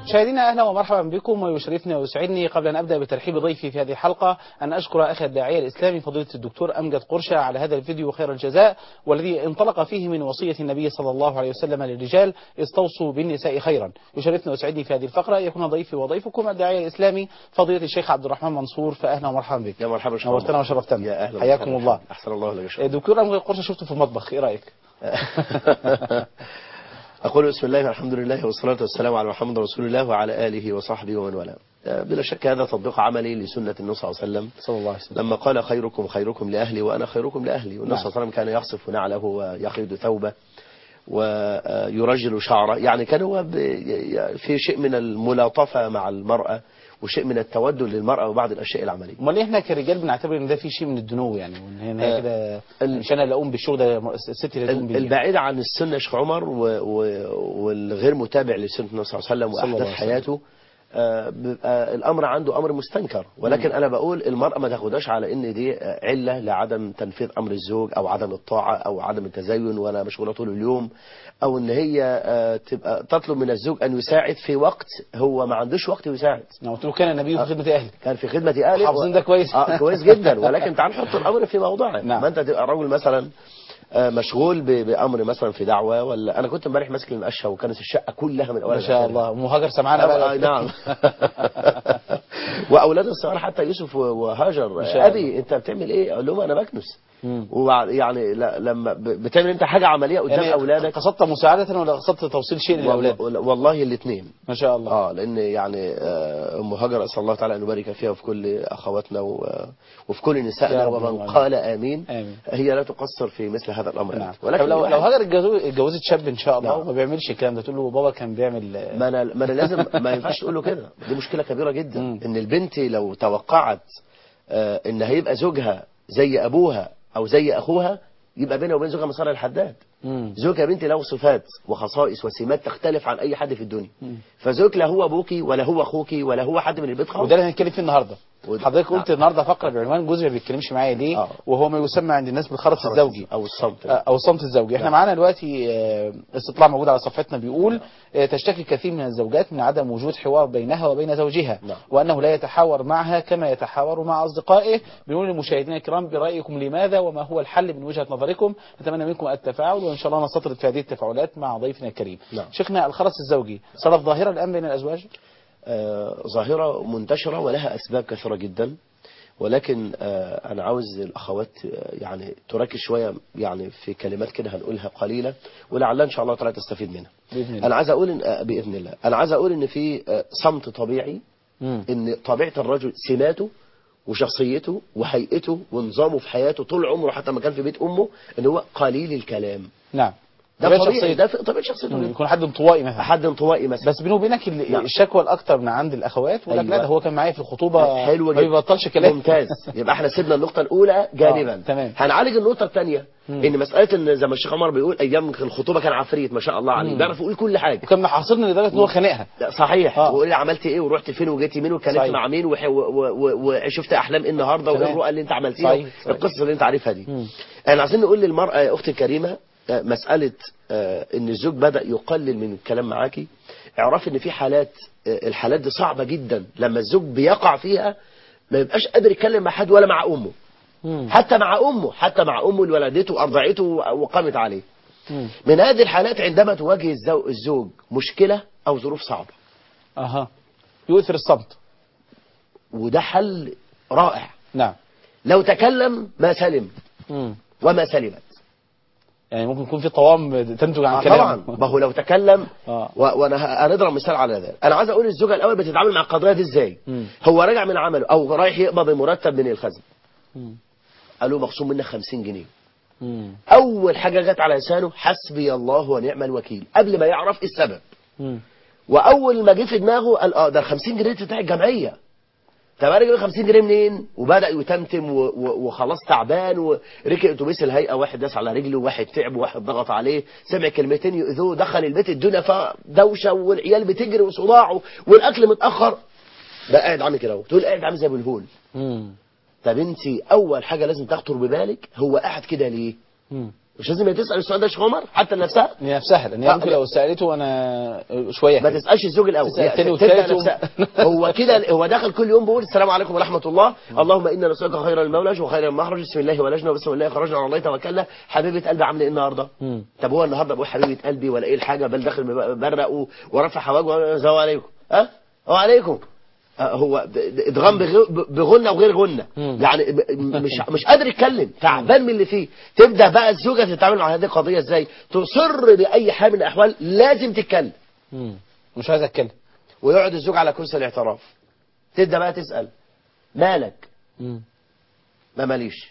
مشاهدينا اهلا ومرحبا بكم ويشرفني ويسعدني قبل ان ابدا بترحيب ضيفي في هذه الحلقه ان اشكر اخي الداعيه الاسلامي فضيله الدكتور امجد قرشه على هذا الفيديو خير الجزاء والذي انطلق فيه من وصيه النبي صلى الله عليه وسلم للرجال استوصوا بالنساء خيرا يشرفني ويسعدني في هذه الفقره يكون ضيفي وضيفكم الداعيه الاسلامي فضيله الشيخ عبد الرحمن منصور فاهلا ومرحبا بك يا مرحبا شكرا نورتنا وشرفتنا يا اهلا حياكم وسهلا. الله احسن الله لك شكرا دكتور امجد قرشه شفته في المطبخ ايه رايك أقول بسم الله والحمد لله والصلاة والسلام على محمد رسول الله وعلى آله وصحبه ومن والاه آه، بلا شك هذا تطبيق عملي لسنة النبي صلى الله عليه وسلم صلى الله عليه وسلم لما قال خيركم خيركم لأهلي وأنا خيركم لأهلي والنبي نعم. صلى الله عليه وسلم كان يخصف نعله ويخيد ثوبه ويرجل شعره يعني كان هو ب- في شيء من الملاطفة مع المرأة وشيء من التودد للمرأة وبعض الأشياء العملية امال ليه احنا كرجال بنعتبر ان ده في شيء من الدنو يعني وان هي- إن هي آه، كده ال- مش انا اللي اقوم بالشغل ده الست اللي تقوم بيه البعيد عن السنة يا شيخ عمر و... و... والغير متابع لسنة النبي صلى الله عليه وسلم صلى الله وأحداث عليه وسلم. حياته آه، بيبقى الأمر عنده أمر مستنكر ولكن أنا بقول المرأة ما تاخدهاش على إن دي آه، علة لعدم تنفيذ أمر الزوج أو عدم الطاعة أو عدم التزين وأنا مشغولة طول اليوم أو إن هي آه، تبقى تطلب من الزوج أن يساعد في وقت هو ما عندوش وقت يساعد انا قلت له كان النبي في خدمه اهله كان في خدمة أهله حافظين ده كويس. اه كويس جدا ولكن تعال نحط الأمر في موضعه نعم. ما أنت تبقى راجل مثلا آه، مشغول ب- بأمر مثلا في دعوة ولا أنا كنت امبارح ماسك المقشة وكانت الشقة كلها من أولها ما شاء الله ام هاجر سمعانا آه بقى نعم وأولاد الصغار حتى يوسف و- وهاجر شاء أبي أنت بتعمل إيه؟ أقول لهم أنا بكنس مم. وبعد يعني لا لما ب- بتعمل أنت حاجة عملية قدام يعني أولادك قصدت مساعدة ولا قصدت توصيل شيء للأولاد والله, والله الاثنين ما شاء الله اه لان يعني آه، ام هاجر اسال الله تعالى ان يبارك فيها وفي كل اخواتنا و- وفي كل يا نسائنا رب ومن اللهم قال امين آمين. هي لا تقصر في مثل هذا الامر نعم أبداً. ولكن لو, الواحد- لو هاجر اتجوز- اتجوزت شاب ان شاء الله نعم. وما بيعملش الكلام ده تقول له بابا كان بيعمل ما انا ما انا لازم ما ينفعش تقول له كده دي مشكله كبيره جدا مم. ان البنت لو توقعت آه، ان هيبقى زوجها زي ابوها او زي اخوها يبقى بينها وبين زوجها مصالح الحداد مم. زوجها بنت له صفات وخصائص وسمات تختلف عن اي حد في الدنيا مم. فزوج لا هو ابوكي ولا هو اخوكي ولا هو حد من البيت خالص وده اللي هنتكلم فيه النهارده وده- حضرتك قلت نعم. النهارده فقره بعنوان جوزي ما بيتكلمش معايا ليه آه. وهو ما يسمى عند الناس بالخرس الزوجي او الصمت آه، او الصمت الزوجي احنا نعم. معانا دلوقتي آه، استطلاع موجود على صفحتنا بيقول آه، تشتكي كثير من الزوجات من عدم وجود حوار بينها وبين زوجها نعم. وانه لا يتحاور معها كما يتحاور مع اصدقائه بنقول للمشاهدين الكرام برايكم لماذا وما هو الحل من وجهه نظركم نتمنى منكم التفاعل وان شاء الله نستطرد في هذه التفاعلات مع ضيفنا الكريم نعم. شيخنا الخرس الزوجي صارت ظاهره الان بين الازواج آه، ظاهرة منتشرة ولها أسباب كثيرة جدا ولكن آه، أنا عاوز الأخوات آه، يعني تركز شوية يعني في كلمات كده هنقولها قليلة ولعلها إن شاء الله تعالى تستفيد منها باذن الله أنا عايز أقول إن آه، بإذن الله أنا عايز أقول إن في آه، صمت طبيعي مم. إن طبيعة الرجل سماته وشخصيته وهيئته ونظامه في حياته طول عمره حتى ما كان في بيت أمه إن هو قليل الكلام نعم ده طبيعة طبيعي شخصية. ده في طبيعة شخصيته مم. كده. يكون حد انطوائي مثلا حد انطوائي مثلا بس بيني وبينك ال- نعم. الشكوى الاكثر من عند الاخوات يقول لك لا أيوة. ده هو كان معايا في الخطوبه حلو ما جدا بيبطلش كلام ممتاز يبقى احنا سيبنا النقطة الأولى جانبا آه، تمام. هنعالج النقطة الثانية مم. إن مسألة إن زي ما الشيخ عمر بيقول أيام الخطوبة كان عفريت ما شاء الله عليه مم. بيعرف يقول كل حاجة وكان محاصرني لدرجه ان هو خانقها لا صحيح آه. وقول لي عملت ايه ورحت فين وجيت مين واتكلمت صحيح. مع مين وح- و- و- و- وشفت احلام ايه النهارده وايه تمام. الرؤى اللي انت عملتيها صحيح، صحيح. القصص اللي انت عارفها دي مم. احنا عايزين نقول للمرأة يا اختي الكريمة آه، مسألة آه، ان الزوج بدأ يقلل من الكلام معاكي اعرفي ان في حالات آه، الحالات دي صعبة جدا لما الزوج بيقع فيها ما يبقاش قادر يتكلم مع حد ولا مع امه مم. حتى مع امه حتى مع امه اللي ولدته وارضعته وقامت عليه مم. من هذه الحالات عندما تواجه الزو- الزوج مشكلة او ظروف صعبة اها يؤثر الصمت وده حل رائع نعم لو تكلم ما سلم مم. وما سلمت يعني ممكن يكون في طوام تنتج عن آه كلام طبعا ما هو لو تكلم آه. و- وانا ه- هنضرب مثال على ذلك انا عايز اقول الزوجه الاول بتتعامل مع القضيه دي ازاي مم. هو راجع من عمله او رايح يقبض المرتب من الخزن مم. قال له مخصوم منك 50 جنيه مم. اول حاجه جت على لسانه حسبي الله ونعم الوكيل قبل ما يعرف إيه السبب مم. واول ما جه في دماغه قال اه ده ال 50 جنيه بتاع الجمعيه طب انا جايب 50 جنيه منين وبدا يتمتم و- و- وخلاص تعبان وركب اتوبيس الهيئه واحد داس على رجله وواحد تعب وواحد ضغط عليه سمع كلمتين يؤذوه دخل البيت الدنيا فيها دوشه والعيال بتجري وصداعه والاكل متاخر ده قاعد عامل كده اهو تقول قاعد عامل زي ابو الهول مم. طب انت اول حاجه لازم تخطر ببالك هو قاعد كده ليه مم. مش لازم هي تسال السؤال ده يا شيخ عمر حتى لنفسها هي نفسها لان هي آه، ممكن لا. لو سالته انا شويه ما كده. تسالش الزوج الاول تسأل هي التاني تبدأ والتالت نفسها. و- هو كده هو داخل كل يوم بيقول السلام عليكم ورحمه الله اللهم انا نسالك خير المولج وخير المخرج بسم الله ولجنا وبسم الله خرجنا على الله توكلنا حبيبه قلبي عامله ايه النهارده مم. طب هو النهارده بقول حبيبه قلبي ولا ايه الحاجه بل داخل مبرق و- ورفع حواجبه السلام عليكم ها وعليكم آه، هو د- د- ادغام بغ- بغنى وغير غنى مم. يعني ب- مش مش قادر يتكلم تعبان من اللي فيه تبدا بقى الزوجه تتعامل مع هذه القضيه ازاي تصر باي حال من الاحوال لازم تتكلم مم. مش عايز اتكلم ويقعد الزوج على كرسي الاعتراف تبدا بقى تسال مالك مم. ما ماليش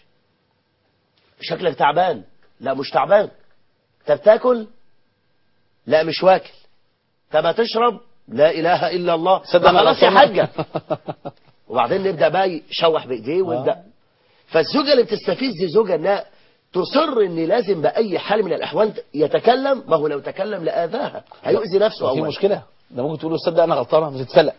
شكلك تعبان لا مش تعبان طب تاكل لا مش واكل طب هتشرب لا اله الا الله صدق ما أنا خلاص يا غلطان. حاجه وبعدين نبدا بقى يشوح بايديه ويبدا فالزوجه اللي بتستفز زوجها انها تصر ان لازم باي حال من الاحوال يتكلم ما هو لو تكلم لاذاها هيؤذي نفسه في اولا مشكله ده ممكن تقول له تصدق انا غلطانه بتتفلق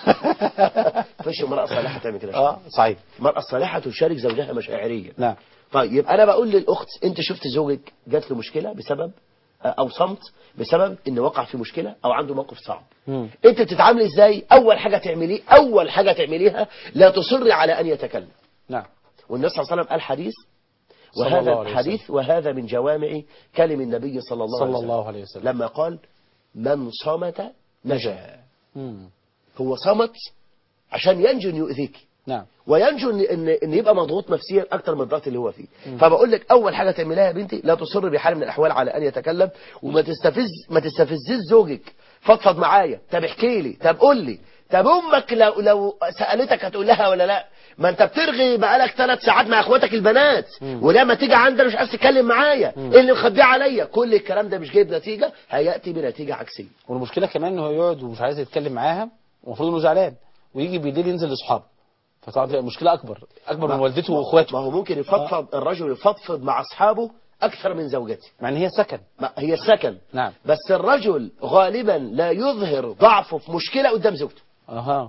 مفيش امراه صالحه تعمل كده اه صحيح المرأة الصالحة تشارك زوجها مشاعريا نعم طيب يبقى أنا بقول للأخت أنت شفت زوجك جات له مشكلة بسبب أو صمت بسبب إن وقع في مشكلة أو عنده موقف صعب مم. أنت بتتعاملي إزاي أول حاجة تعمليه أول حاجة تعمليها لا تصري على أن يتكلم نعم والنبي صلى الله عليه وسلم قال حديث صلى الله وهذا عليه الحديث وهذا من جوامع كلم النبي صلى الله, صلى عليه, وسلم الله عليه وسلم. لما قال من صمت نجا مم. هو صمت عشان ينجو أن يؤذيك نعم وينجو ان ان ان يبقى مضغوط نفسيا اكتر من الضغط اللي هو فيه فبقول لك اول حاجه تعملها يا بنتي لا تصر بحال من الاحوال على ان يتكلم وما تستفز ما تستفزيش زوجك فضفض معايا طب احكي لي طب قول لي طب امك لو لو سالتك هتقول لها ولا لا ما انت بترغي بقالك ثلاث ساعات مع اخواتك البنات ولما تيجي عندنا مش عايز تتكلم معايا ايه اللي مخبيه عليا كل الكلام ده مش جايب نتيجه هياتي بنتيجه عكسيه والمشكله كمان ان هو يقعد ومش عايز يتكلم معاها المفروض انه زعلان ويجي بالليل ينزل لاصحابه فطبعا تبقى مشكله اكبر اكبر من والدته ما واخواته هو ممكن يفضفض الرجل يفضفض مع اصحابه اكثر من زوجته مع ان هي سكن ما هي السكن نعم بس الرجل غالبا لا يظهر ضعفه في مشكلة قدام زوجته اها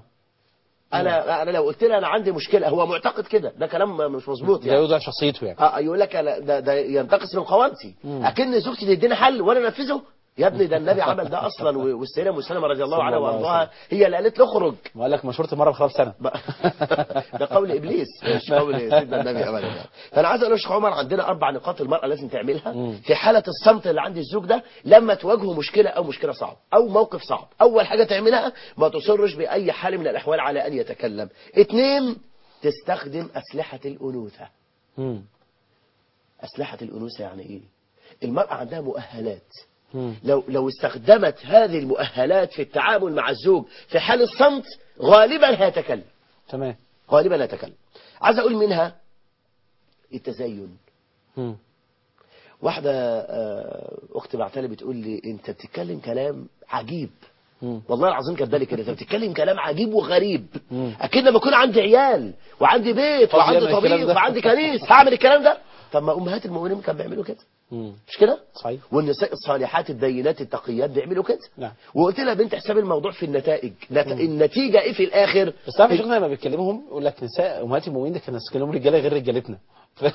انا انا لو قلت لها انا عندي مشكلة هو معتقد كده ده كلام مش مظبوط ده يعني يوضع شخصيته يعني اه يقول لك أنا ده, ده ينتقص من قوامتي اكن زوجتي تديني حل وانا انفذه يا ابني ده النبي عمل ده اصلا و- والسيده ام سلمة رضي الله صلى عنها الله عليه وارضاها هي اللي قالت له اخرج ما قال لك مشورتي مره بخلاف سنه ده قول ابليس مش قول سيدنا النبي ابدا يعني. فانا عايز اقول لك يا شيخ عمر عندنا اربع نقاط المراه لازم تعملها في حاله الصمت اللي عند الزوج ده لما تواجهه مشكله او مشكله صعبه او موقف صعب اول حاجه تعملها ما تصرش باي حال من الاحوال على ان يتكلم اثنين تستخدم اسلحه الانوثه مم. اسلحه الانوثه يعني ايه المراه عندها مؤهلات مم. لو لو استخدمت هذه المؤهلات في التعامل مع الزوج في حال الصمت غالبا هيتكلم تمام غالبا لا يتكلم عايز اقول منها التزين مم. واحدة آه، اختي بعتلي بتقول لي انت بتتكلم كلام عجيب مم. والله العظيم كانت بالي كده انت بتتكلم كلام عجيب وغريب مم. اكيد لما يكون عندي عيال وعندي بيت فاضي وعندي أعمل الكلام طبيب ده. وعندي كنيس هعمل الكلام ده طب ما امهات المؤمنين كانوا بيعملوا كده مم. مش كده صحيح والنساء الصالحات الدينات التقيات بيعملوا كده نعم. وقلت لها يا بنت حساب الموضوع في النتائج نت... النتيجه ايه في الاخر بس تعرف يا شيخنا لما بيتكلمهم يقول لك نساء امهات المؤمنين ده كانوا كانوا رجاله غير رجالتنا ف...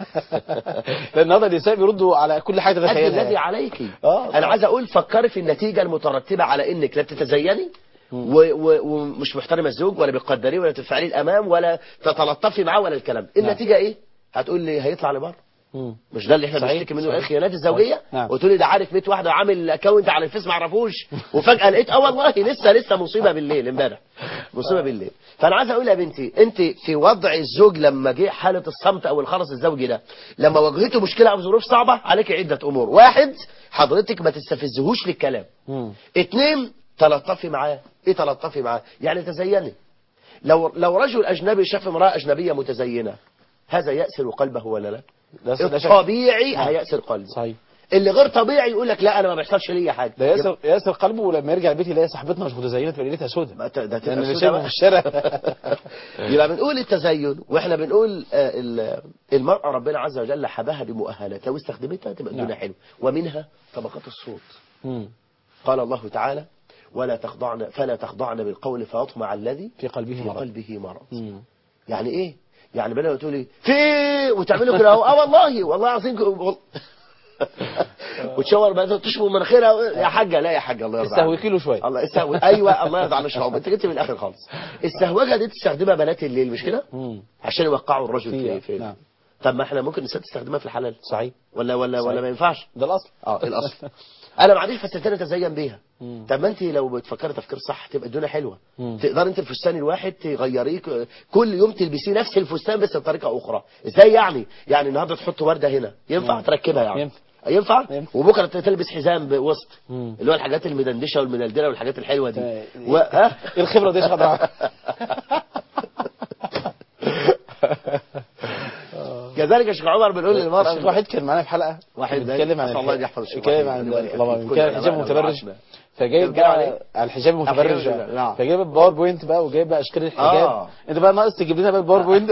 لان النهارده النساء بيردوا على كل حاجه قد الذي تتخيلها عليك آه، انا طبعا. عايز اقول فكري في النتيجه المترتبه على انك لا تتزيني و- و- ومش محترمه الزوج ولا بتقدريه ولا تدفعي الامام ولا تتلطفي معاه ولا الكلام النتيجه ايه هتقول لي هيطلع لبره مم. مش ده اللي احنا صحيح، بنشتكي منه صحيح. الخيانات الزوجيه نعم. قلت لي ده عارف 100 واحده عامل اكونت على الفيس ما اعرفوش وفجاه لقيت اه والله لسه لسه مصيبه بالليل امبارح مصيبه بالليل فانا عايز اقول يا بنتي انت في وضع الزوج لما جه حاله الصمت او الخرس الزوجي ده لما واجهته مشكله او ظروف صعبه عليك عده امور واحد حضرتك ما تستفزهوش للكلام مم. اتنين تلطفي معاه ايه تلطفي معاه يعني تزيني لو لو رجل اجنبي شاف امراه اجنبيه متزينه هذا يأسر قلبه ولا لا ده ده شك. الطبيعي نعم. هيأسر قلبه صحيح اللي غير طبيعي يقول لك لا انا ما بيحصلش ليا حاجه ده ياسر ياسر قلبه ولما يرجع البيت يلاقي صاحبتنا مش متزينه تبقى ليلتها سودة يبقى ت- ده لان تبقى اللي سودة شايفه بقى. في الشارع يبقى بنقول التزين واحنا بنقول آه، ال- المرأة ربنا عز وجل حباها بمؤهلات لو استخدمتها تبقى الدنيا نعم. حلوه ومنها طبقات الصوت مم. قال الله تعالى ولا تخضعن فلا تخضعن بالقول فيطمع الذي في قلبه في مرض قلبه مرض مم. يعني ايه يعني بدل ما تقولي في إيه؟ وتعملوا كده اهو اه والله والله العظيم ك- وال- وتشاور بقى تشرب مناخيرها يا حاجه لا يا حاجه الله يرضى عنك. استهوكي له شويه الله استهوي ايوه الله يرضى على شعوب انت جبت من الاخر خالص السهوجه دي تستخدمها بنات الليل مش كده مم. عشان يوقعوا الرجل فيها، في, في نعم. طب ما احنا ممكن الست تستخدمها في الحلال صحيح ولا ولا صحيح. ولا ما ينفعش ده الاصل اه الاصل انا ما عنديش فساتين اتزين بيها مم. طب ما انت لو بتفكري تفكير صح تبقى الدنيا حلوه مم. تقدر انت الفستان الواحد تغيريه ك- كل يوم تلبسيه نفس الفستان بس بطريقه اخرى ازاي يعني يعني النهارده تحط ورده هنا ينفع مم. تركبها يعني ينفع. ينفع ينفع. وبكره تلبس حزام بوسط مم. اللي هو الحاجات المدندشه والمدلدله والحاجات الحلوه دي تمام. و... ها؟ ايه الخبره دي يا شيخ عبد الرحمن؟ كذلك يا شيخ عمر بنقول الشيخ للمرأة واحد كان معانا في حلقه واحد بيتكلم عن أسأل الله الح- أن يحفظ الشيخ بيتكلم وحيد. عن الله يبارك الله فيك. بيتكلم كل عن الحجاب العلماء المتبرج والعلماء. فجايب بيتكلم عن بقى إيه؟ على الحجاب المتبرج الحجاب، نعم. فجايب الباوربوينت بقى وجايب بقى اشكال الحجاب آه. انت بقى ناقص تجيب لنا بقى الباوربوينت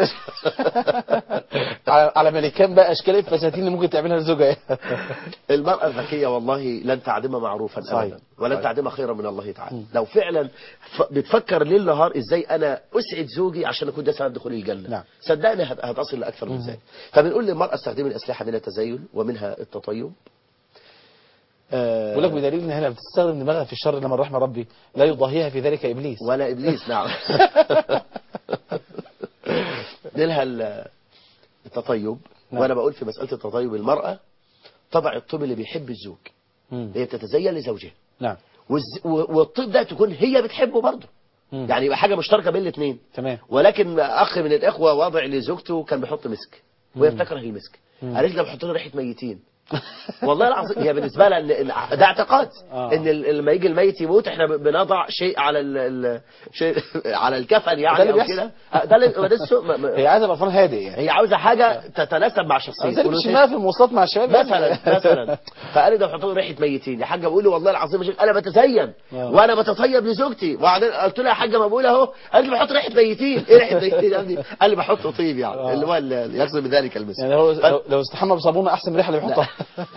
على على ملكان بقى اشكال الفساتين اللي ممكن تعملها لزوجها المرأة الذكية والله لن تعدم معروفا صحيح. أبدا ولن صحيح. تعدم خيرا من الله تعالى لو فعلا ف- بتفكر ليل نهار ازاي انا اسعد زوجي عشان اكون ده سبب دخول الجنة نعم. صدقني هت- هتصل لاكثر من ذلك فبنقول للمرأة استخدمي الاسلحة من التزين ومنها التطيب آه، بقول لك بدليل ان هنا بتستخدم دماغها في الشر لما رحم ربي لا يضاهيها في ذلك ابليس ولا ابليس نعم نلها ال- التطيب نعم. وانا بقول في مسألة التطيب المرأة طبع الطيب اللي بيحب الزوج مم. هي بتتزين لزوجها نعم والز- و- والطيب ده تكون هي بتحبه برضه مم. يعني يبقى حاجة مشتركة بين الاثنين تمام ولكن اخ من الاخوة واضع لزوجته كان بيحط مسك وهي بتكره المسك قالت لي بحط له ريحه ميتين والله العظيم هي بالنسبه لها إن- إن- ده اعتقاد آه. ان ال- لما يجي الميت يموت احنا ب- بنضع شيء على ال ال شيء على الكفن يعني ده اللي او بيحصل. كده آه، ده اللي ده السوق ما- ما- هي عايزه ابقى هادئ يعني هي عاوزه حاجه تتناسب مع شخصيتها زي اللي بتشمها في المواصلات مع الشباب يعني. مثلا مثلا فقال لي ده بحط له ريحه ميتين يا حاجه بقول له والله العظيم يا شيخ انا بتزين آه. وانا بتطيب لزوجتي وبعدين قلت له يا حاجه ما بقول اهو قال لي بحط ريحه ميتين ايه ريحه ميتين يا ابني قال لي بحط طيب يعني آه. اللي هو اللي يقصد بذلك المسك يعني هو ف- لو- لو استحمى بصابونه احسن من الريحه اللي بيحطها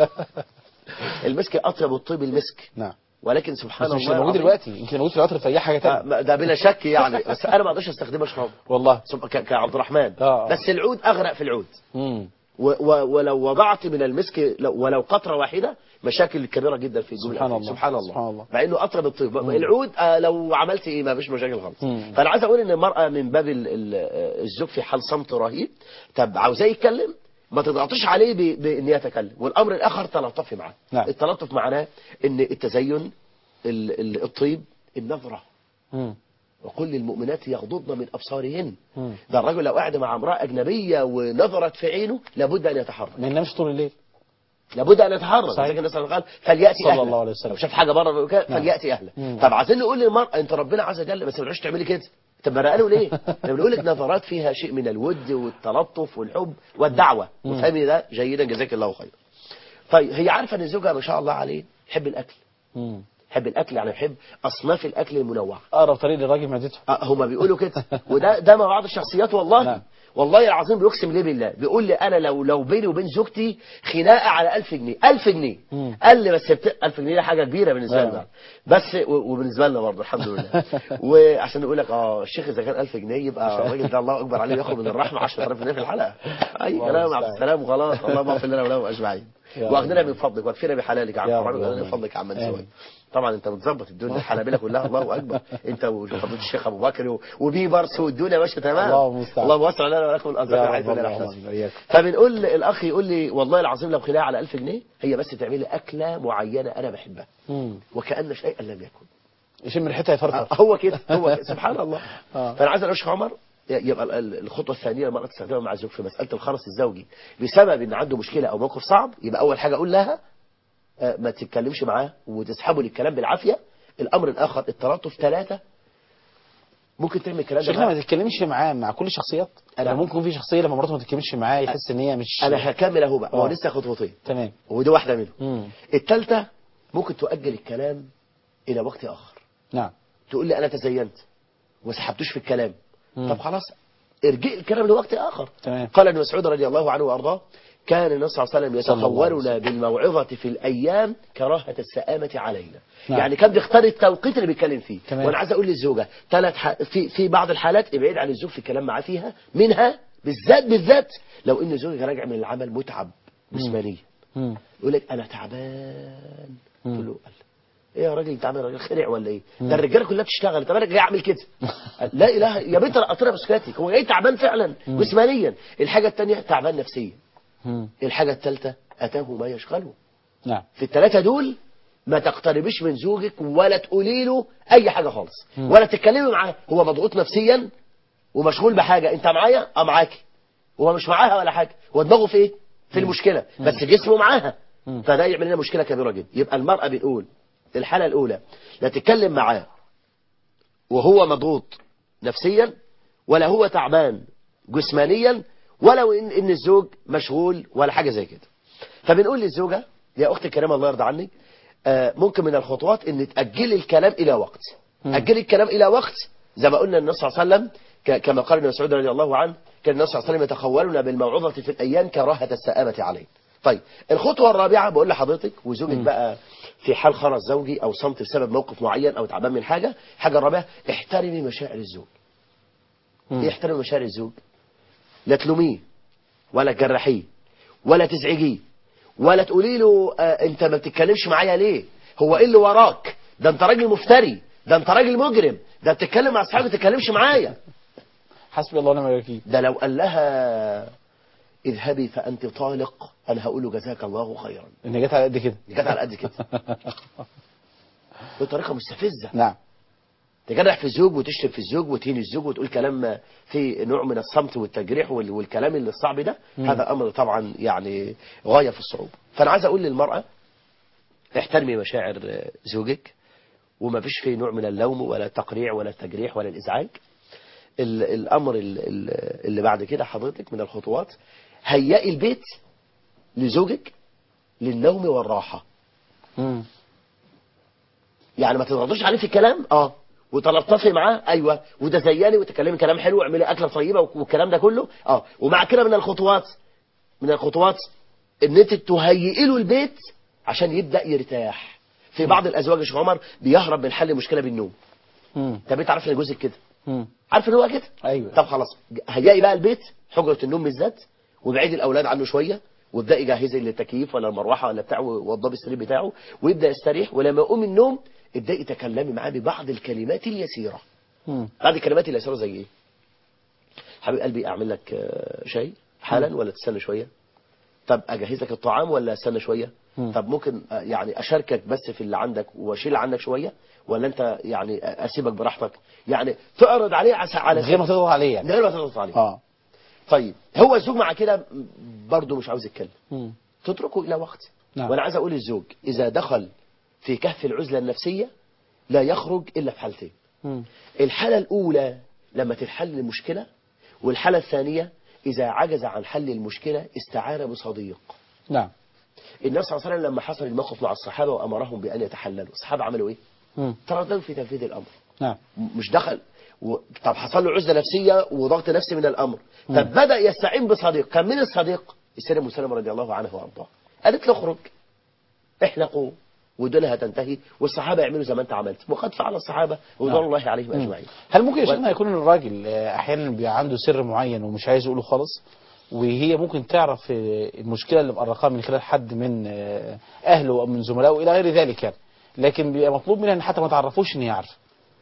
المسك اطيب الطيب المسك نعم ولكن سبحان بس الله مش موجود العظيم، دلوقتي يمكن موجود في العطر الفياح حاجه آه، تانية ما- ده بلا شك يعني بس انا ما اقدرش استخدمه اشرب والله سب- ك- كعبد الرحمن آه. بس العود اغرق في العود امم و و ولو وضعت من المسك لو- ولو قطره واحده مشاكل كبيره جدا في الجمله سبحان فيه. الله. سبحان الله سبحان الله. مع انه اطرب الطيب العود آه لو عملت ايه ما فيش مشاكل خالص مم. فانا عايز اقول ان المراه من باب ال- ال- آه، الزوج في حال صمت رهيب طب عاوزاه يتكلم ما تضغطيش عليه ب- بان يتكلم والامر الاخر تلطفي معاه نعم. التلطف معناه ان التزين ال- ال- الطيب النظره امم وقل للمؤمنات يغضضن من ابصارهن مم. ده الرجل لو قعد مع امراه اجنبيه ونظرت في عينه لابد ان يتحرك ما ينامش طول الليل لابد ان يتحرك صحيح. زي النبي صلى الله عليه وسلم قال فلياتي صلى اهله الله عليه وسلم. لو شاف حاجه بره كده نعم. فلياتي اهله مم. طب عايزين نقول للمراه انت ربنا عز وجل ما تقولش تعملي كده طب برقانه ليه؟ احنا بنقول لك نظرات فيها شيء من الود والتلطف والحب والدعوه مم. وفهمي ده جيدا جزاك الله خير طيب هي عارفه ان زوجها ما شاء الله عليه يحب الاكل امم يحب الاكل يعني يحب اصناف الاكل المنوعه اقرب طريق للراجل معدته آه، هما بيقولوا كده وده ده مع بعض الشخصيات والله نعم. والله العظيم بيقسم ليه بالله بيقول لي انا لو لو بيني وبين زوجتي خناقه على 1000 جنيه 1000 جنيه مم. قال لي بس بت... 1000 جنيه ده حاجه كبيره بالنسبه نعم. لنا بس و... وبالنسبه لنا برضه الحمد لله وعشان نقول لك اه الشيخ اذا كان 1000 جنيه يبقى الراجل ده الله اكبر عليه ياخد من الرحمه 10000 جنيه في الحلقه اي الله كلام عبد المستعان. السلام وخلاص اللهم اغفر لنا ولهم اجمعين يا واغننا رب. من فضلك واكفنا بحلالك عن يا حرامك رب. واغننا من فضلك عمن آمين. سواك طبعا انت بتظبط الدنيا الحنابلة كلها الله اكبر انت وفضيله الشيخ ابو بكر و- وبيبرس والدنيا ماشيه تمام الله المستعان. اللهم وسع لنا ولكم يا الارزاق رب حيث لا اللهم نحتسب آمين. وإياكم. فبنقول الاخ يقول لي والله العظيم لو خناقه على 1000 جنيه هي بس تعمل لي اكله معينه انا بحبها امم وكان شيئا لم يكن يشم ريحتها يفرفر آه، هو كده هو كده سبحان الله آه. فانا عايز اقول يا شيخ عمر يبقى ال- ال- الخطوه الثانيه المراه تستخدمها مع الزوج في مساله الخرس الزوجي بسبب ان عنده مشكله او موقف صعب يبقى اول حاجه اقول لها آه، ما تتكلمش معاه وتسحبه للكلام بالعافيه الامر الاخر التلطف ثلاثه ممكن تعمل الكلام ده شيخنا معاه. ما تتكلمش معاه مع كل الشخصيات أنا- يعني ممكن في شخصيه لما مراته ما تتكلمش معاه يحس ان هي مش انا هكمل اهو بقى ما هو آه. لسه خطوتين تمام ودي واحده منهم امم الثالثه ممكن تؤجل الكلام الى وقت اخر نعم تقول لي انا تزينت وما سحبتوش في الكلام مم. طب خلاص ارجع الكلام لوقت اخر تمام. قال ابن مسعود رضي الله عنه وارضاه كان النبي صلى الله عليه وسلم صلى الله عليه يتخولنا بالموعظة في الأيام كراهة السآمة علينا نعم. يعني كان بيختار التوقيت اللي بيتكلم فيه تمام. وأنا عايز أقول للزوجة ثلاث ح... في في بعض الحالات ابعد عن الزوج في الكلام معاه فيها منها بالذات بالذات لو إن زوجك راجع من العمل متعب جسمانيا مم. يقول لك انا تعبان مم. قلت له قال ايه يا راجل تعبان راجل خرع ولا ايه ده الرجاله كلها بتشتغل طب انا جاي اعمل كده قال لا اله يا بنت قطره بسكاتك هو جاي تعبان فعلا جسمانيا الحاجه الثانيه تعبان نفسيا مم. الحاجه الثالثه اتاه ما يشغله نعم في الثلاثه دول ما تقتربيش من زوجك ولا تقولي له اي حاجه خالص ولا تتكلمي معاه هو مضغوط نفسيا ومشغول بحاجه انت معايا اه معاكي هو مش معاها ولا حاجه هو دماغه في ايه في المشكله بس جسمه معاها مم. فده يعمل لنا مشكله كبيره جدا يبقى المراه بنقول الحاله الاولى لا تتكلم معاه وهو مضغوط نفسيا ولا هو تعبان جسمانيا ولو ان ان الزوج مشغول ولا حاجه زي كده فبنقول للزوجه يا اختي الكريمه الله يرضى عنك آه، ممكن من الخطوات ان تاجلي الكلام الى وقت اجلي الكلام الى وقت زي ما قلنا النبي صلى الله عليه وسلم ك- كما قال ابن مسعود رضي الله عنه كان النبي صلى الله عليه وسلم يتخولنا بالموعظه في الايام كراهه السآمه عليه طيب الخطوه الرابعه بقول لحضرتك وزوجك بقى في حال خرس زوجي او صمت بسبب موقف معين او تعبان من حاجه حاجه الرابعه احترمي مشاعر الزوج مم. ايه احترمي مشاعر الزوج لا تلوميه ولا تجرحيه ولا تزعجيه ولا تقولي له آه انت ما بتتكلمش معايا ليه هو ايه اللي وراك ده انت راجل مفتري ده انت راجل مجرم ده بتتكلم مع اصحابك ما تتكلمش معايا حسبي الله ونعم الوكيل ده لو قال لها اذهبي فانت طالق انا هقول له جزاك الله خيرا ان جت على قد كده دي جت على قد كده بطريقه مستفزه نعم تجرح في الزوج وتشتم في الزوج وتهين الزوج وتقول كلام في نوع من الصمت والتجريح وال- والكلام اللي الصعب ده هذا امر طبعا يعني غايه في الصعوبه فانا عايز اقول للمراه احترمي مشاعر زوجك وما فيش فيه نوع من اللوم ولا التقريع ولا التجريح ولا الازعاج ال- الامر ال- ال- اللي بعد كده حضرتك من الخطوات هيئي البيت لزوجك للنوم والراحه مم. يعني ما تضغطوش عليه في الكلام اه وتلطفي معاه ايوه وتزيني وتكلمي كلام حلو واعملي اكله طيبه والكلام ده كله اه ومع كده من الخطوات من الخطوات ان انت تهيئي له البيت عشان يبدا يرتاح في بعض الازواج يا شيخ عمر بيهرب من حل المشكله بالنوم مم. طب انت عارف ان جوزك كده مم. عارف ان هو كده ايوه طب خلاص هيئي بقى البيت حجره النوم بالذات وابعدي الاولاد عنه شويه وابداي جهزي للتكييف ولا المروحه ولا بتاعه ووضبي السرير بتاعه ويبدا يستريح ولما يقوم من النوم ابداي تكلمي معاه ببعض الكلمات اليسيره مم. بعض الكلمات اليسيره زي ايه حبيب قلبي اعمل لك آه، شاي حالا ولا تستنى شويه طب اجهز لك الطعام ولا استنى شويه مم. طب ممكن آه، يعني اشاركك بس في اللي عندك واشيل عنك شويه ولا انت يعني اسيبك براحتك يعني تعرض عليه عس- على غير ما تضغط عليه يعني من غير ما تضغط عليه اه طيب هو الزوج مع كده برضه مش عاوز يتكلم مم. تتركه الى وقت نعم. وانا عايز اقول للزوج اذا دخل في كهف العزله النفسيه لا يخرج الا في حالتين مم. الحاله الاولى لما تتحل المشكله والحاله الثانيه اذا عجز عن حل المشكله استعان بصديق نعم النبي صلى الله عليه وسلم لما حصل الموقف مع الصحابه وامرهم بان يتحللوا الصحابه عملوا ايه مم. ترددوا في تنفيذ الامر نعم مش دخل و... طب حصل له عزله نفسيه وضغط نفسي من الامر طب بدا يستعين بصديق كان من الصديق السيده ام سلمه رضي الله عنها وارضاها قالت له اخرج احلقوا ودونها تنتهي والصحابه يعملوا زي ما انت عملت وقد فعل الصحابه رضوان الله عليهم اجمعين هل ممكن يا و- شيخنا يكون الراجل آه، احيانا بيبقى عنده سر معين ومش عايز يقوله خالص وهي ممكن تعرف آه، المشكله اللي مقرقاه من خلال حد من آه، اهله او من زملائه الى غير ذلك يعني لكن بيبقى مطلوب منها ان حتى ما تعرفوش ان هي عارفه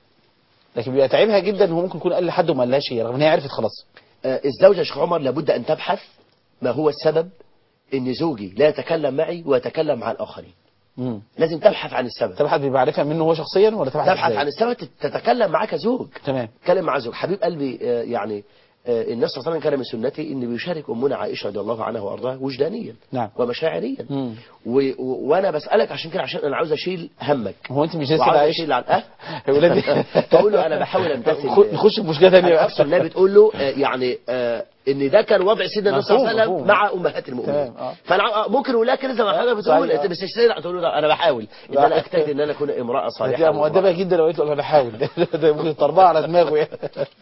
لكن بيبقى تعبها جدا ان هو ممكن يكون قال لحد وما قالهاش هي رغم ان هي عرفت خلاص آه، الزوجه يا شيخ عمر لابد ان تبحث ما هو السبب ان زوجي لا يتكلم معي ويتكلم مع الاخرين امم لازم تبحث عن السبب تبحث بيبقى عارفها منه هو شخصيا ولا تبحث تبحث إزاي؟ عن السبب تت- تتكلم معك زوج تمام اتكلم مع زوج حبيب قلبي آه، يعني آه، النبي صلى الله عليه وسلم كان من سنته ان بيشارك امنا عائشه رضي الله عنها وارضاها وجدانيا نعم. ومشاعريا مم. و... و... وانا بسالك عشان كده عشان انا عاوز اشيل همك هو انت مش لسه وعاوز بقى عايش اشيل عن اه يا ولادي تقول له انا بحاول امتثل خ- نخش في مشكله ثانيه بقى اقصد النبي تقول له آه، يعني آه، ان ده كان وضع سيدنا النبي صلى الله عليه مفهوم، وسلم مفهوم. مع امهات المؤمنين تمام، آه. فانا آه، ممكن اقول لها كده زي ما حضرتك بتقول صحيح، انت آه. مش تشتري تقول له لا، انا بحاول ان لا. انا اجتهد ان انا اكون امراه صالحه هتبقى مؤدبه جدا لو قلت له انا بحاول ده ممكن تربها على دماغه يعني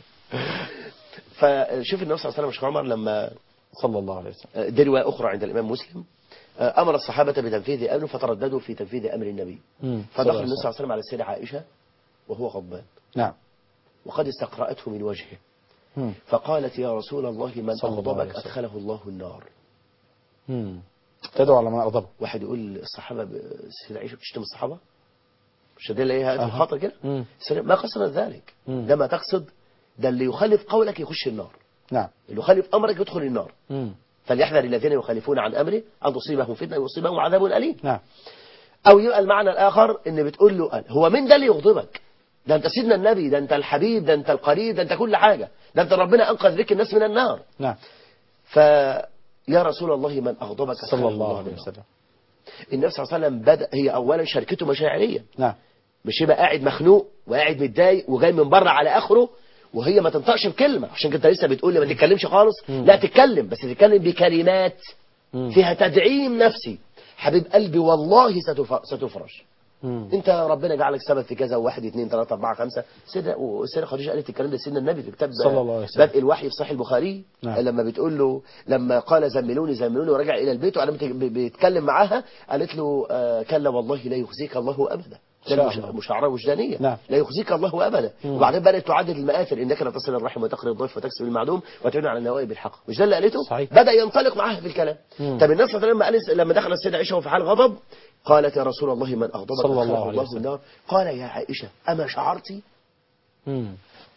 فشوف النبي صلى الله عليه وسلم يا شيخ عمر لما صلى الله عليه وسلم دي رواية أخرى عند الإمام مسلم آه، أمر الصحابة بتنفيذ أمره فترددوا في تنفيذ أمر النبي مم. صلى الله فدخل عليه النبي صلى وسلم. الله عليه وسلم على السيدة عائشة وهو غضبان نعم وقد استقرأته من وجهه مم. فقالت يا رسول الله من صلى الله عليه أغضبك وسلم. أدخله الله النار مم. تدعو على من أغضبه واحد يقول الصحابه ب- سيدنا عائشه بتشتم الصحابه مش ده اللي هي هات الخاطر كده مم. سيدنا- ما قصد ذلك مم. ده ما تقصد ده اللي يخالف قولك يخش النار نعم اللي يخالف امرك يدخل النار مم. فليحذر الذين يخالفون عن امره ان تصيبهم فتنه ويصيبهم عذاب اليم نعم او يبقى المعنى الاخر ان بتقول له هو مين ده اللي يغضبك ده انت سيدنا النبي ده انت الحبيب ده انت القريب ده انت كل حاجه ده انت ربنا انقذ بك الناس من النار نعم فيا رسول الله من اغضبك صلى خير الله عليه منه. وسلم النبي صلى الله عليه وسلم بدا هي اولا شركته مشاعريه نعم مش يبقى قاعد مخنوق وقاعد متضايق وجاي من بره على اخره وهي ما تنطقش بكلمه عشان كده لسه بتقول لي ما تتكلمش خالص لا تتكلم بس تتكلم بكلمات مم. فيها تدعيم نفسي حبيب قلبي والله ستف- ستفرج مم. انت ربنا جعلك سبب في كذا وواحد اثنين ثلاثة أربعة خمسة سيدة وسيدة خديجة قالت الكلام ده سيدنا النبي في كتاب صلى الله عليه وسلم. بدء الوحي في صحيح البخاري نعم. لما بتقول له لما قال زملوني زملوني ورجع إلى البيت وأنا بت- ب- بيتكلم معاها قالت له آه كلا والله لا يخزيك الله أبدا شاء ده مش- الله. مشاعرة وجدانية نعم. لا يخزيك الله أبدا وبعدين بدأت تعدد المآثر إنك لا تصل الرحم وتقري الضيف وتكسب المعدوم وتعين على النوائب بالحق مش ده اللي قالته صحيح. بدأ ينطلق معاها في الكلام مم. طب الناس لما قال لما دخل السيدة عائشة وفي حال غضب قالت يا رسول الله من أغضبك صلى الله أدخله عليه الله وسلم. النار قال يا عائشة أما شعرتي مم.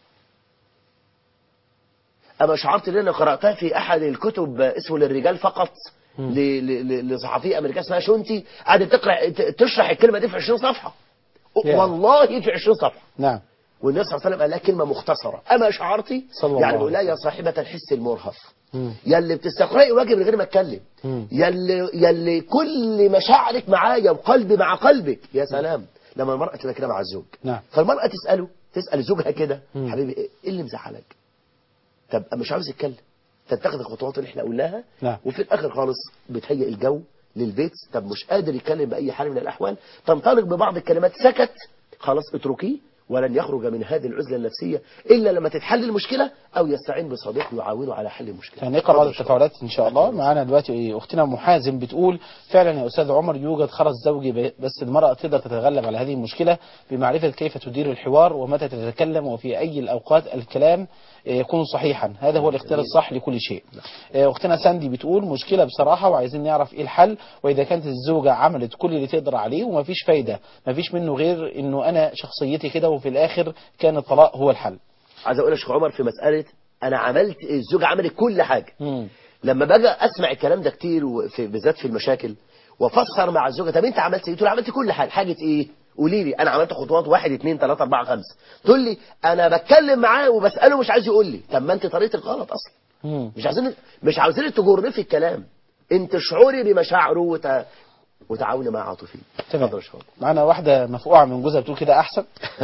أما شعرت اللي أنا قرأتها في أحد الكتب اسمه للرجال فقط مم. ل- ل- ل- لصحفية أمريكية اسمها شونتي قعدت تقرأ ت- تشرح الكلمة دي في 20 صفحة يا. والله في 20 صفحة نعم والنبي صلى الله عليه وسلم قال لها كلمة مختصرة أما شعرتي صلى الله يعني عليه بيقول لها يا صاحبة الحس المرهف مم. يلي بتستقرأي واجب من غير ما اتكلم مم. يلي يلي كل مشاعرك معايا وقلبي مع قلبك يا سلام لما المرأة تبقى كده مع الزوج نعم. فالمرأة تسأله تسأل زوجها كده مم. حبيبي ايه اللي مزعلك طب مش عاوز يتكلم تتخذ الخطوات اللي احنا قلناها نعم. وفي الاخر خالص بتهيئ الجو للبيت طب مش قادر يتكلم باي حال من الاحوال تنطلق ببعض الكلمات سكت خلاص اتركيه ولن يخرج من هذه العزله النفسيه الا لما تتحل المشكله او يستعين بصديق يعاونه على حل المشكله هنقرا بعض اتفضل يا التفاعلات ان شاء الله معانا دلوقتي اختنا ام حازم بتقول فعلا يا استاذ عمر يوجد خرس زوجي ب- بس المراه تقدر تتغلب على هذه المشكله بمعرفه كيف تدير الحوار ومتى تتكلم وفي اي الاوقات الكلام آه، يكون صحيحا هذا هو الاختيار الصح لكل شيء آه، اختنا ساندي بتقول مشكله بصراحه وعايزين نعرف ايه الحل واذا كانت الزوجه عملت كل اللي تقدر عليه ومفيش فايده مفيش منه غير انه انا شخصيتي كده وفي الاخر كان الطلاق هو الحل عايز اقول يا شيخ عمر في مساله انا عملت الزوجه عملت كل حاجه مم. لما باجي اسمع الكلام ده كتير وفي بالذات في المشاكل وافسر مع الزوجه طب انت عملت ايه؟ تقول عملت كل حاجه حاجه ايه؟ قولي لي انا عملت خطوات واحد اثنين ثلاثه اربعه خمسه تقول لي انا بتكلم معاه وبساله مش عايز يقول لي طب ما انت طريقتك غلط اصلا مم. مش عايزين مش عاوزين تجرني في الكلام انت شعوري بمشاعره وت... وتعاوني مع عاطفي تمام اتفضل يا شيخ عمر. معانا واحدة مفقوعة من جوزها بتقول كده أحسن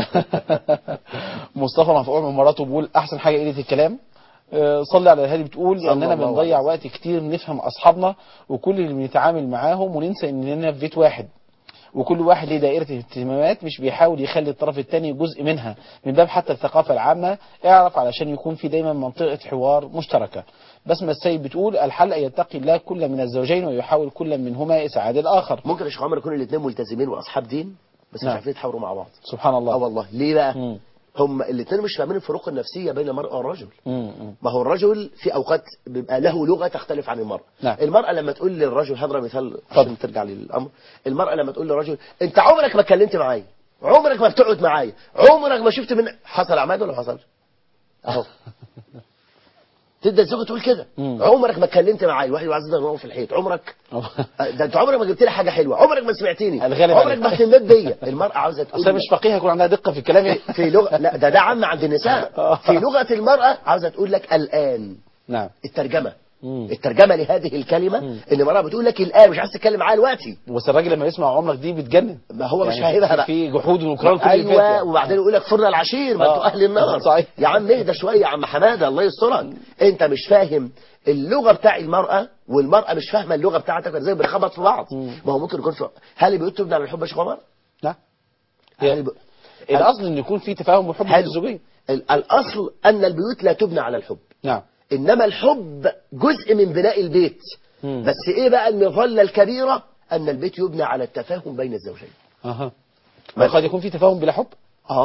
مصطفى مفقوع من مراته بيقول أحسن حاجة قلة الكلام آه، صلي على الهادي بتقول صلى اننا الله بنضيع عليه وقت كتير نفهم اصحابنا وكل اللي بنتعامل معاهم وننسى اننا في بيت واحد وكل واحد ليه دائرة اهتمامات مش بيحاول يخلي الطرف الثاني جزء منها من باب حتى الثقافة العامة اعرف علشان يكون في دايما منطقة حوار مشتركة بسمة السيد بتقول الحل أن يتقي الله كل من الزوجين ويحاول كل منهما إسعاد الآخر ممكن يا شيخ عمر يكونوا الاثنين ملتزمين واصحاب دين بس مش نعم. عارفين يتحاوروا مع بعض سبحان الله اه والله ليه بقى مم. هم الاثنين مش فاهمين الفروق النفسيه بين المراه والرجل مم. مم. ما هو الرجل في اوقات بيبقى له لغه تختلف عن المراه نعم. المراه لما تقول للرجل هضرب مثال اتفضل. عشان ترجع للامر المراه لما تقول للرجل انت عمرك ما اتكلمت معايا عمرك ما بتقعد معايا عمرك ما شفت من حصل عماد ولا ما حصلش اهو تبدا الزوجه تقول كده مم. عمرك ما اتكلمت معايا الواحد عايز يضرب في الحيط عمرك ده انت عمرك ما جبت لي حاجه حلوه عمرك ما سمعتني الغالب عمرك عليك. ما اهتميت بيا المراه عاوزه تقول أصل هي مش فقيه يكون عندها دقة في الكلام يعني. في لغه لا ده ده عام عند النساء في لغه المراه عاوزه تقول لك الان نعم الترجمه مم. الترجمه لهذه الكلمه ان المراه بتقول لك الان مش عايز تتكلم معايا دلوقتي بس الراجل لما يسمع عمرك دي بتجنن ما هو مش يعني فاهمها بقى في جحود ونكران كل اللي فات ايوه يعني. وبعدين يقول لك فرنا العشير ما آه. انتوا اهل النار صحيح. يا عم اهدى شويه يا عم حماده الله يسترك انت مش فاهم اللغه بتاع المراه والمراه مش فاهمه اللغه بتاعتك زي بنخبط في بعض مم. ما هو ممكن يكون في هل البيوت تبنى على الحب يا شيخ عمر؟ لا هل هي- الب- الاصل ان يكون في تفاهم وحب في حلو. الزوجيه ال- الاصل ان البيوت لا تبنى على الحب نعم انما الحب جزء من بناء البيت مم. بس ايه بقى المظله الكبيره ان البيت يبنى على التفاهم بين الزوجين اها ما قد يكون في تفاهم بلا حب اه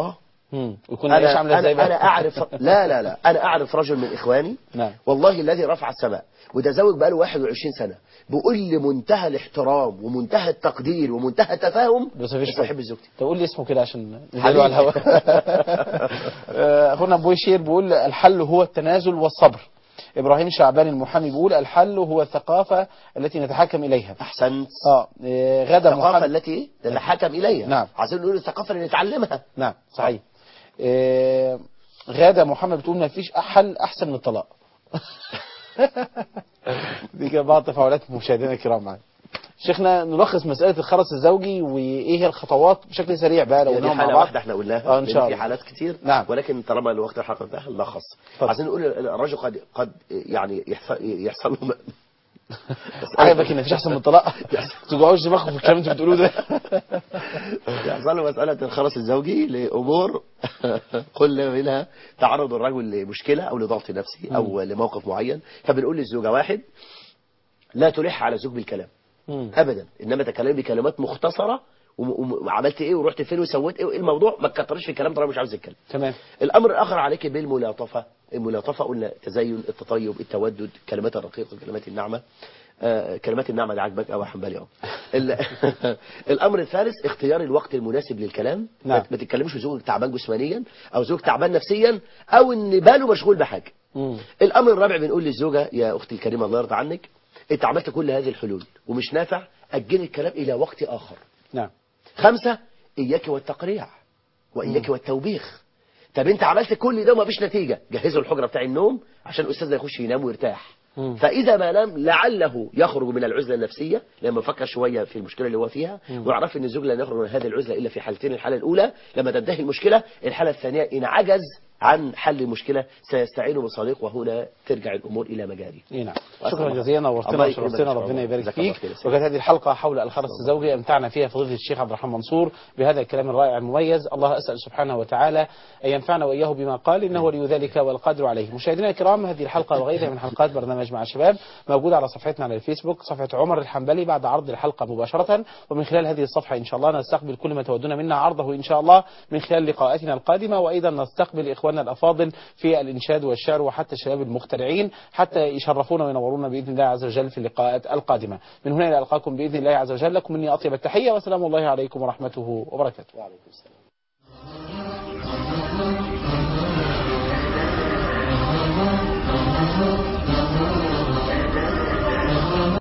مم. ويكون العيش عامله أنا, ازاي أنا, بقى أنا أعرف لا لا لا أنا أعرف رجل من إخواني نعم. والله الذي رفع السماء وتزوج بقاله 21 سنة بيقول لي منتهى الاحترام ومنتهى التقدير ومنتهى التفاهم بس مفيش بس بحب زوجتي طب قول لي اسمه كده عشان حبيبي. نزله على الهواء آه، اخونا ابو شير بيقول الحل هو التنازل والصبر ابراهيم شعبان المحامي بيقول الحل هو الثقافه التي نتحكم اليها أحسنت اه آه، غدا الثقافة محمد التي نتحكم إليها نعم. عايزين نقول الثقافة اللي نتعلمها نعم صحيح آه، غادة محمد بتقول ما فيش حل احسن من الطلاق دي كده بعض تفاعلات مشاهدينا الكرام معانا شيخنا نلخص مسألة الخرس الزوجي وإيه هي الخطوات بشكل سريع بقى لو دي قلناهم مع حالة بعض واحدة احنا قلناها اه إن لأن شاء في الله حالات كتير نعم. ولكن طالما الوقت الحلقة انتهى نلخص اتفضل. عايزين نقول الرجل قد قد يعني يحصل يحصل له م- عجبك ان مفيش احسن من الطلاق ما تجوعوش دماغكم في الكلام اللي انتوا بتقولوه ده يحصل له مسألة الخرس الزوجي لأمور كل منها تعرض الرجل لمشكلة أو لضغط نفسي أو لموقف معين فبنقول للزوجة واحد لا تلح على الزوج بالكلام مم. ابدا انما تكلم بكلمات مختصره وم- وم- وعملت ايه ورحت فين وسويت ايه وايه الموضوع ما تكترش في الكلام طالما مش عاوز يتكلم تمام الامر الاخر عليك بالملاطفه الملاطفه قلنا التزين التطيب التودد الكلمات الرقيقه الكلمات الناعمه آه كلمات النعمه دي عاجبك قوي يا حنبلي اهو ال- الامر الثالث اختيار الوقت المناسب للكلام نعم. ما- ما تتكلمش زوجك تعبان جسمانيا او زوجك تعبان نفسيا او ان باله مشغول بحاجه مم. الامر الرابع بنقول للزوجه يا اختي الكريمه الله يرضى عنك انت عملت كل هذه الحلول ومش نافع اجل الكلام الى وقت اخر نعم خمسة إياك والتقريع وإياك والتوبيخ طب أنت عملت كل ده ومفيش نتيجة جهزوا الحجرة بتاع النوم عشان الأستاذ ده يخش ينام ويرتاح مم. فإذا ما نام لعله يخرج من العزلة النفسية لما يفكر شوية في المشكلة اللي هو فيها ويعرف أن الزوج لن يخرج من هذه العزلة إلا في حالتين الحالة الأولى لما تنتهي المشكلة الحالة الثانية إن عجز عن حل المشكلة سيستعين بصديق وهنا ترجع الأمور إلى مجاري اي نعم وأسأل شكرا الله. جزيلا نورتنا الله يكرمك وشرفتنا إن شاء ربنا الله. يبارك جزاك الله فيك خير يا سيدي. وكانت هذه الحلقه حول الخرس الزوجي امتعنا فيها فضيله الشيخ عبد الرحمن منصور بهذا الكلام الرائع المميز الله اسال سبحانه وتعالى ان ينفعنا واياه بما قال انه ولي ذلك والقادر عليه مشاهدينا الكرام هذه الحلقه وغيرها من حلقات برنامج مع الشباب موجوده على صفحتنا على الفيسبوك صفحه عمر الحنبلي بعد عرض الحلقه مباشره ومن خلال هذه الصفحه ان شاء الله نستقبل كل ما تودون منا عرضه ان شاء الله من خلال لقاءاتنا القادمه وايضا نستقبل اخواننا الافاضل في الانشاد والشعر وحتى الشباب المخترعين حتى يشرفونا وينورونا باذن الله عز وجل في اللقاءات القادمه من هنا الى القاكم باذن الله عز وجل لكم مني اطيب التحيه وسلام الله عليكم ورحمته وبركاته وعليكم السلام Thank you.